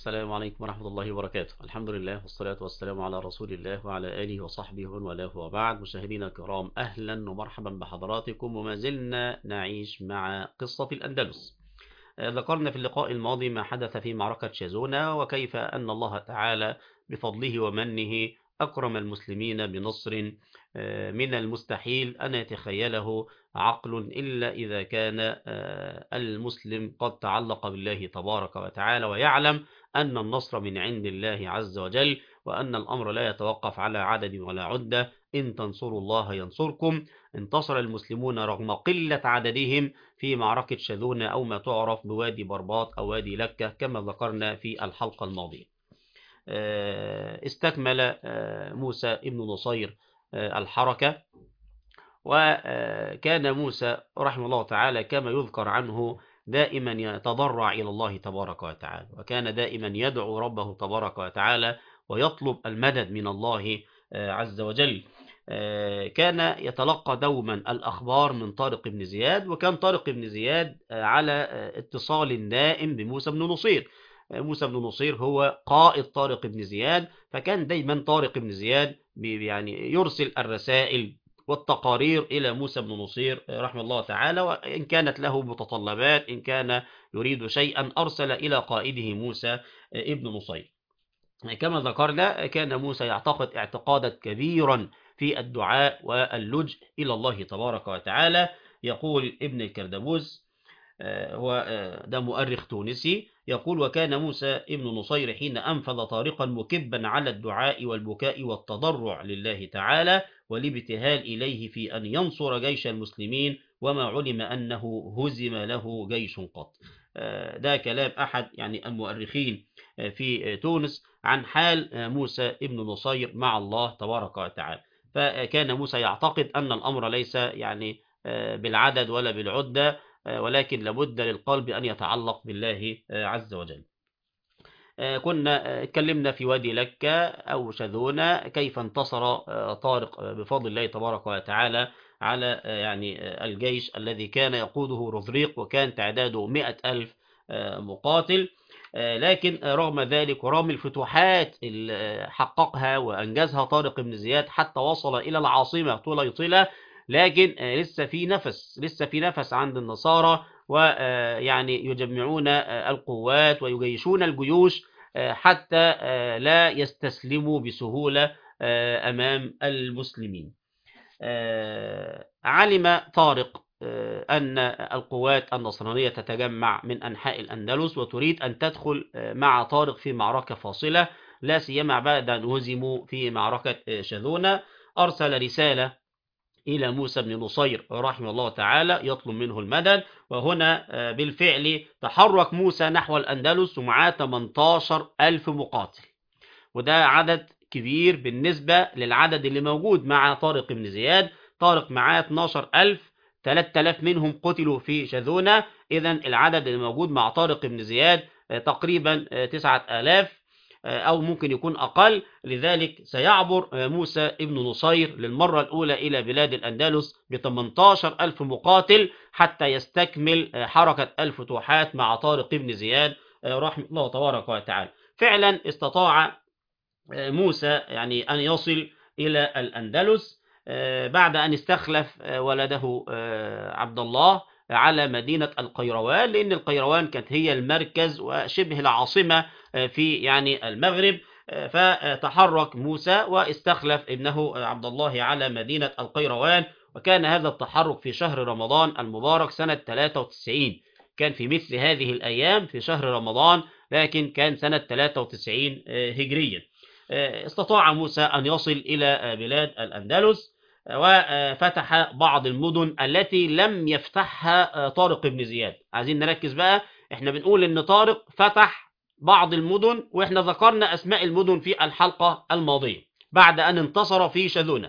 السلام عليكم ورحمة الله وبركاته الحمد لله والصلاة والسلام على رسول الله وعلى آله وصحبه ومن والاه وبعد مشاهدينا الكرام أهلا ومرحبا بحضراتكم وما زلنا نعيش مع قصة الأندلس ذكرنا في اللقاء الماضي ما حدث في معركة شازونا وكيف أن الله تعالى بفضله ومنه أكرم المسلمين بنصر من المستحيل أن يتخيله عقل إلا إذا كان المسلم قد تعلق بالله تبارك وتعالى ويعلم أن النصر من عند الله عز وجل وأن الأمر لا يتوقف على عدد ولا عدة إن تنصروا الله ينصركم انتصر المسلمون رغم قلة عددهم في معركة شذونة أو ما تعرف بوادي برباط أو وادي لكة كما ذكرنا في الحلقة الماضية استكمل موسى ابن نصير الحركة وكان موسى رحمه الله تعالى كما يذكر عنه دائما يتضرع إلى الله تبارك وتعالى وكان دائما يدعو ربه تبارك وتعالى ويطلب المدد من الله عز وجل كان يتلقى دوما الأخبار من طارق بن زياد وكان طارق بن زياد على اتصال دائم بموسى بن نصير موسى بن نصير هو قائد طارق بن زياد فكان دايما طارق بن زياد يعني يرسل الرسائل والتقارير إلى موسى بن نصير رحمه الله تعالى وإن كانت له متطلبات إن كان يريد شيئا أرسل إلى قائده موسى ابن نصير كما ذكرنا كان موسى يعتقد اعتقادا كبيرا في الدعاء واللجء إلى الله تبارك وتعالى يقول ابن الكردبوس هو ده مؤرخ تونسي يقول وكان موسى ابن نصير حين أنفذ طارقا مكبا على الدعاء والبكاء والتضرع لله تعالى والابتهال إليه في أن ينصر جيش المسلمين وما علم أنه هزم له جيش قط ده كلام أحد يعني المؤرخين في تونس عن حال موسى ابن نصير مع الله تبارك وتعالى فكان موسى يعتقد أن الأمر ليس يعني بالعدد ولا بالعدة ولكن لابد للقلب أن يتعلق بالله عز وجل كنا اتكلمنا في وادي لكة أو شذونة كيف انتصر طارق بفضل الله تبارك وتعالى على يعني الجيش الذي كان يقوده رزريق وكان تعداده مئة ألف مقاتل لكن رغم ذلك ورغم الفتوحات اللي حققها وأنجزها طارق بن زياد حتى وصل إلى العاصمة طليطلة لكن لسه في نفس لسه في نفس عند النصارى ويعني يجمعون القوات ويجيشون الجيوش حتى لا يستسلموا بسهولة أمام المسلمين علم طارق أن القوات النصرانية تتجمع من أنحاء الأندلس وتريد أن تدخل مع طارق في معركة فاصلة لا سيما بعد أن هزموا في معركة شذونة أرسل رسالة إلى موسى بن نصير رحمه الله تعالى يطلب منه المدد وهنا بالفعل تحرك موسى نحو الأندلس ومعاه 18 ألف مقاتل وده عدد كبير بالنسبة للعدد اللي موجود مع طارق بن زياد طارق معاه 12 ألف 3000 منهم قتلوا في شذونة إذا العدد اللي موجود مع طارق بن زياد تقريبا 9000 أو ممكن يكون أقل لذلك سيعبر موسى ابن نصير للمرة الأولى إلى بلاد الأندلس ب 18 ألف مقاتل حتى يستكمل حركة الفتوحات مع طارق بن زياد رحمه الله تبارك وتعالى فعلا استطاع موسى يعني أن يصل إلى الأندلس بعد أن استخلف ولده عبد الله على مدينة القيروان لأن القيروان كانت هي المركز وشبه العاصمة في يعني المغرب فتحرك موسى واستخلف ابنه عبد الله على مدينة القيروان وكان هذا التحرك في شهر رمضان المبارك سنة 93 كان في مثل هذه الأيام في شهر رمضان لكن كان سنة 93 هجريا استطاع موسى أن يصل إلى بلاد الأندلس وفتح بعض المدن التي لم يفتحها طارق بن زياد عايزين نركز بقى احنا بنقول ان طارق فتح بعض المدن واحنا ذكرنا اسماء المدن في الحلقة الماضية بعد ان انتصر في شذونة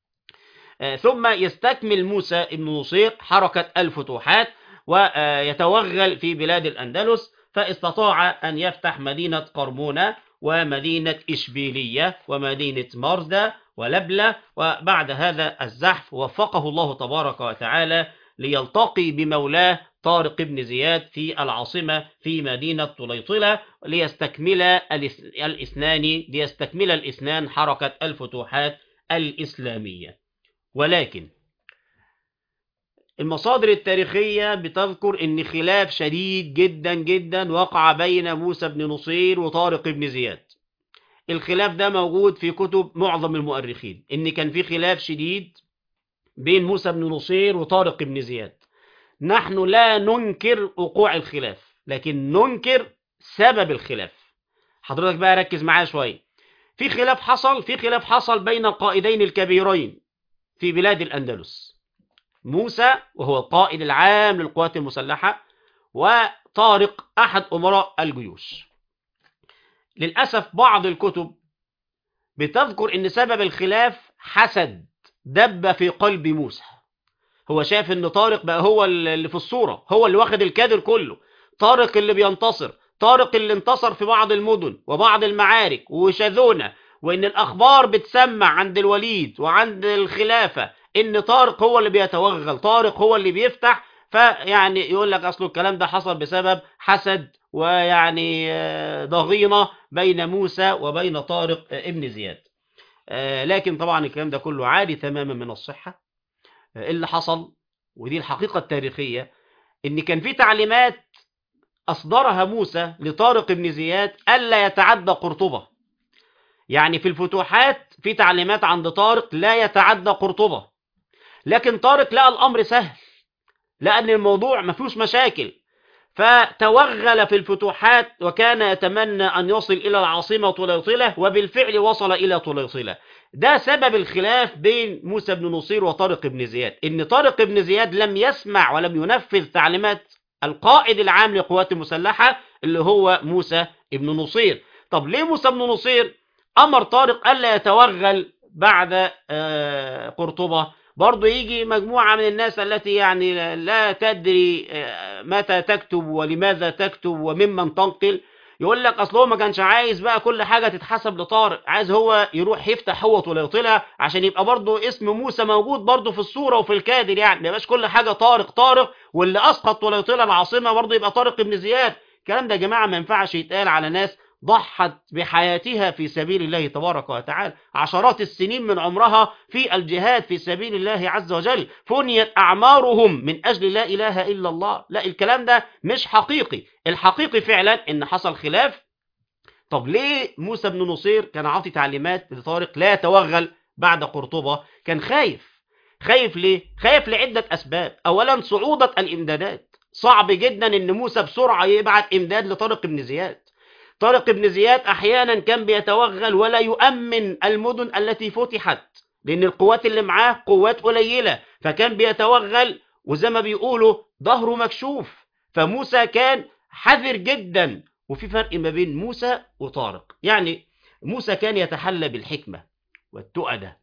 ثم يستكمل موسى ابن نصير حركة الفتوحات ويتوغل في بلاد الأندلس فاستطاع أن يفتح مدينة قرمونة ومدينة إشبيلية ومدينة مرزدة ولبلة وبعد هذا الزحف وفقه الله تبارك وتعالى ليلتقي بمولاه طارق بن زياد في العاصمة في مدينة طليطلة ليستكمل الاثنان ليستكمل الاثنان حركة الفتوحات الإسلامية ولكن المصادر التاريخية بتذكر ان خلاف شديد جدا جدا وقع بين موسى بن نصير وطارق بن زياد الخلاف ده موجود في كتب معظم المؤرخين ان كان في خلاف شديد بين موسى بن نصير وطارق بن زياد نحن لا ننكر وقوع الخلاف لكن ننكر سبب الخلاف حضرتك بقى ركز معايا شوية في خلاف حصل في خلاف حصل بين القائدين الكبيرين في بلاد الأندلس موسى وهو القائد العام للقوات المسلحة وطارق أحد أمراء الجيوش للأسف بعض الكتب بتذكر ان سبب الخلاف حسد دب في قلب موسى هو شايف ان طارق بقى هو اللي في الصورة هو اللي واخد الكادر كله طارق اللي بينتصر طارق اللي انتصر في بعض المدن وبعض المعارك وشذونة وان الاخبار بتسمع عند الوليد وعند الخلافة ان طارق هو اللي بيتوغل طارق هو اللي بيفتح فيعني يقول لك اصل الكلام ده حصل بسبب حسد ويعني ضغينة بين موسى وبين طارق ابن زياد لكن طبعا الكلام ده كله عادي تماما من الصحة اللي حصل ودي الحقيقة التاريخية ان كان في تعليمات اصدرها موسى لطارق ابن زياد الا يتعدى قرطبة يعني في الفتوحات في تعليمات عند طارق لا يتعدى قرطبة لكن طارق لقى الامر سهل لان الموضوع ما فيهوش مشاكل فتوغل في الفتوحات وكان يتمنى أن يصل إلى العاصمة طليطلة وبالفعل وصل إلى طليطلة ده سبب الخلاف بين موسى بن نصير وطارق بن زياد إن طارق بن زياد لم يسمع ولم ينفذ تعليمات القائد العام للقوات المسلحة اللي هو موسى بن نصير طب ليه موسى بن نصير أمر طارق ألا يتوغل بعد قرطبة برضه يجي مجموعة من الناس التي يعني لا تدري متى تكتب ولماذا تكتب وممن تنقل يقول لك اصل هو ما كانش عايز بقى كل حاجة تتحسب لطارق عايز هو يروح يفتح هو طليطلة عشان يبقى برضه اسم موسى موجود برضه في الصورة وفي الكادر يعني ما يبقاش كل حاجة طارق طارق واللي اسقط طليطلة العاصمة برضه يبقى طارق بن زياد الكلام ده يا جماعة ما ينفعش يتقال على ناس ضحت بحياتها في سبيل الله تبارك وتعالى عشرات السنين من عمرها في الجهاد في سبيل الله عز وجل فنيت أعمارهم من أجل لا إله إلا الله لا الكلام ده مش حقيقي الحقيقي فعلا إن حصل خلاف طب ليه موسى بن نصير كان عاطي تعليمات لطارق لا يتوغل بعد قرطبة كان خايف خايف ليه خايف لعدة أسباب أولا صعودة الإمدادات صعب جدا إن موسى بسرعة يبعت إمداد لطارق بن زياد طارق بن زياد أحيانا كان بيتوغل ولا يؤمن المدن التي فتحت لأن القوات اللي معاه قوات قليلة فكان بيتوغل وزي ما بيقولوا ظهره مكشوف فموسى كان حذر جدا وفي فرق ما بين موسى وطارق يعني موسى كان يتحلى بالحكمة والتؤدة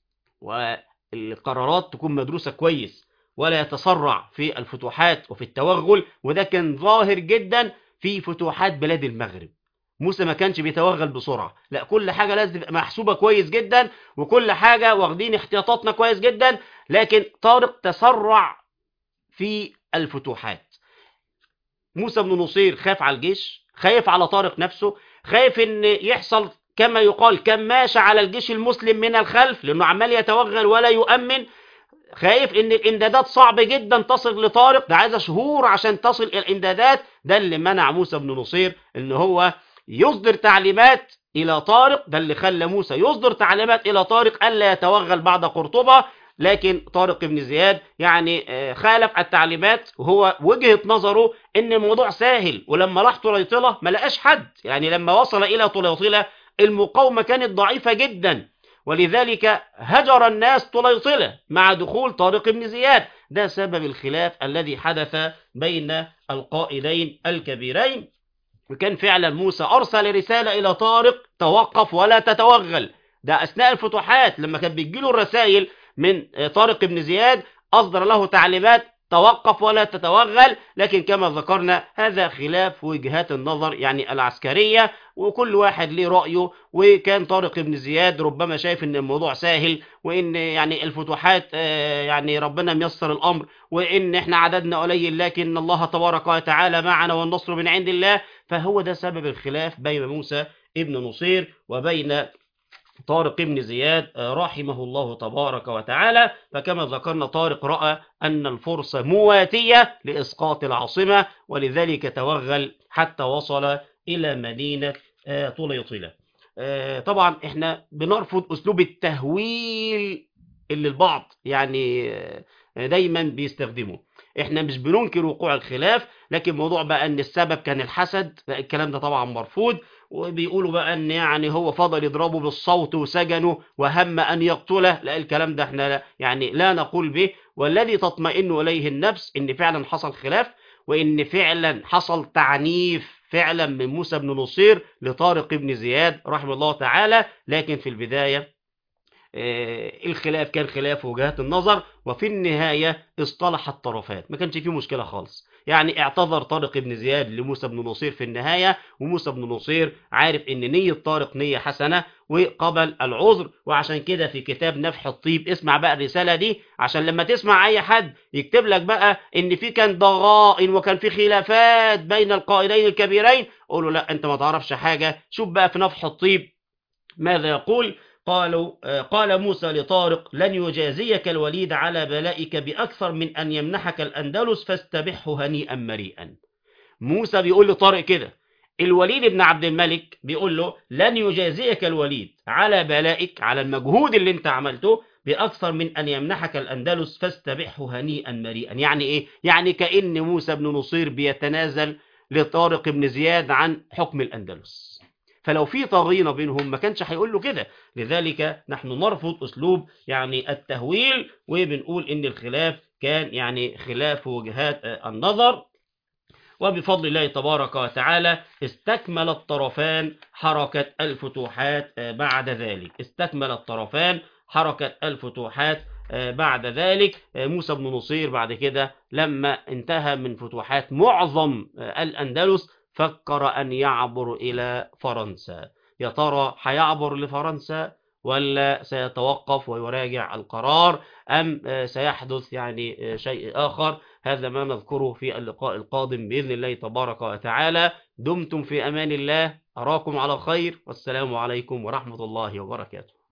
والقرارات تكون مدروسة كويس ولا يتسرع في الفتوحات وفي التوغل وده كان ظاهر جدا في فتوحات بلاد المغرب موسى ما كانش بيتوغل بسرعة لا كل حاجة لازم تبقى محسوبة كويس جدا وكل حاجة واخدين احتياطاتنا كويس جدا لكن طارق تسرع في الفتوحات موسى بن نصير خاف على الجيش خايف على طارق نفسه خايف ان يحصل كما يقال كماشة على الجيش المسلم من الخلف لانه عمال يتوغل ولا يؤمن خايف ان الامدادات صعب جدا تصل لطارق ده عايزه شهور عشان تصل الامدادات ده اللي منع موسى بن نصير ان هو يصدر تعليمات الى طارق ده اللي خلى موسى يصدر تعليمات الى طارق الا يتوغل بعد قرطبة لكن طارق بن زياد يعني خالف التعليمات وهو وجهة نظره ان الموضوع سهل ولما راح طليطلة ما لقاش حد يعني لما وصل الى طليطلة المقاومة كانت ضعيفة جدا ولذلك هجر الناس طليطلة مع دخول طارق بن زياد ده سبب الخلاف الذي حدث بين القائدين الكبيرين وكان فعلا موسى أرسل رسالة إلى طارق توقف ولا تتوغل ده أثناء الفتوحات لما كان بيجيله الرسائل من طارق بن زياد أصدر له تعليمات تتوقف ولا تتوغل لكن كما ذكرنا هذا خلاف وجهات النظر يعني العسكرية وكل واحد ليه رأيه وكان طارق بن زياد ربما شايف ان الموضوع سهل وان يعني الفتوحات آه، يعني ربنا ميسر الامر وان احنا عددنا قليل لكن الله تبارك وتعالى معنا والنصر من عند الله فهو ده سبب الخلاف بين موسى ابن نصير وبين طارق بن زياد آه، رحمه الله تبارك وتعالى فكما ذكرنا طارق رأى أن الفرصة مواتية لإسقاط العاصمة ولذلك توغل حتى وصل إلى مدينة آه، طليطلة آه، طبعا احنا بنرفض أسلوب التهويل اللي البعض يعني آه، دايما بيستخدمه احنا مش بننكر وقوع الخلاف لكن موضوع بقى ان السبب كان الحسد لا الكلام ده طبعا مرفوض وبيقولوا بقى ان يعني هو فضل يضربه بالصوت وسجنه وهم ان يقتله لا الكلام ده احنا لا يعني لا نقول به والذي تطمئن اليه النفس ان فعلا حصل خلاف وان فعلا حصل تعنيف فعلا من موسى بن نصير لطارق بن زياد رحمه الله تعالى لكن في البدايه آه، الخلاف كان خلاف وجهات النظر وفي النهاية اصطلح الطرفات ما كانش فيه مشكلة خالص يعني اعتذر طارق بن زياد لموسى بن نصير في النهاية وموسى بن نصير عارف ان نية طارق نية حسنة وقبل العذر وعشان كده في كتاب نفح الطيب اسمع بقى الرسالة دي عشان لما تسمع اي حد يكتب لك بقى ان في كان ضغائن وكان في خلافات بين القائلين الكبيرين قول له لا انت ما تعرفش حاجة شوف بقى في نفح الطيب ماذا يقول قالوا آه، قال موسى لطارق لن يجازيك الوليد على بلائك بأكثر من أن يمنحك الأندلس فاستبحه هنيئا مريئا موسى بيقول لطارق كده الوليد بن عبد الملك بيقول له لن يجازيك الوليد على بلائك على المجهود اللي انت عملته بأكثر من أن يمنحك الأندلس فاستبحه هنيئا مريئا يعني إيه؟ يعني كأن موسى بن نصير بيتنازل لطارق بن زياد عن حكم الأندلس فلو في طغينة بينهم ما كانش هيقول له كده لذلك نحن نرفض أسلوب يعني التهويل وبنقول إن الخلاف كان يعني خلاف وجهات آه، النظر وبفضل الله تبارك وتعالى استكمل الطرفان حركة الفتوحات آه، بعد ذلك استكمل الطرفان حركة الفتوحات آه، بعد ذلك آه، موسى بن نصير بعد كده لما انتهى من فتوحات معظم آه، الأندلس فكر أن يعبر إلى فرنسا يا ترى هيعبر لفرنسا ولا سيتوقف ويراجع القرار أم آه، سيحدث يعني آه، شيء آخر هذا ما نذكره في اللقاء القادم بإذن الله تبارك وتعالى دمتم في أمان الله أراكم على خير والسلام عليكم ورحمة الله وبركاته